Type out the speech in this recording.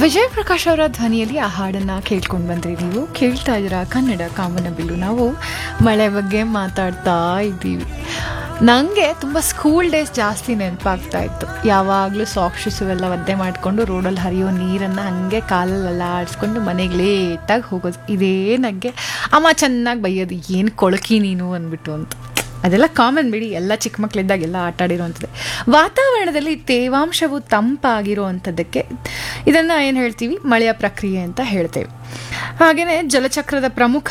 ವಿಜಯ್ ಪ್ರಕಾಶ್ ಅವರ ಧ್ವನಿಯಲ್ಲಿ ಆ ಹಾಡನ್ನು ಕೇಳ್ಕೊಂಡು ಬಂದ್ರಿ ನೀವು ಕೇಳ್ತಾ ಇದ್ದೀರಾ ಕನ್ನಡ ಕಾಮನ ಬಿಲ್ಲು ನಾವು ಮಳೆ ಬಗ್ಗೆ ಮಾತಾಡ್ತಾ ಇದ್ದೀವಿ ನನಗೆ ತುಂಬ ಸ್ಕೂಲ್ ಡೇಸ್ ಜಾಸ್ತಿ ನೆನಪಾಗ್ತಾ ಇತ್ತು ಯಾವಾಗಲೂ ಸಾಕ್ಸ್ ಎಲ್ಲ ಒದ್ದೆ ಮಾಡಿಕೊಂಡು ರೋಡಲ್ಲಿ ಹರಿಯೋ ನೀರನ್ನು ಹಾಗೆ ಕಾಲಲ್ಲೆಲ್ಲ ಆಡಿಸ್ಕೊಂಡು ಮನೆಗೆ ಲೇಟಾಗಿ ಹೋಗೋದು ಇದೇ ನನಗೆ ಅಮ್ಮ ಚೆನ್ನಾಗಿ ಬೈಯೋದು ಏನು ಕೊಳಕಿ ನೀನು ಅಂದ್ಬಿಟ್ಟು ಅಂತ ಅದೆಲ್ಲ ಕಾಮನ್ ಬಿಡಿ ಎಲ್ಲ ಚಿಕ್ಕ ಮಕ್ಕಳಿದ್ದಾಗ ಎಲ್ಲ ಆಟ ಆಡಿರುವಂಥದ್ದು ವಾತಾವರಣದಲ್ಲಿ ತೇವಾಂಶವು ತಂಪಾಗಿರುವಂಥದ್ದಕ್ಕೆ ಇದನ್ನು ಏನು ಹೇಳ್ತೀವಿ ಮಳೆಯ ಪ್ರಕ್ರಿಯೆ ಅಂತ ಹೇಳ್ತೇವೆ ಹಾಗೆಯೇ ಜಲಚಕ್ರದ ಪ್ರಮುಖ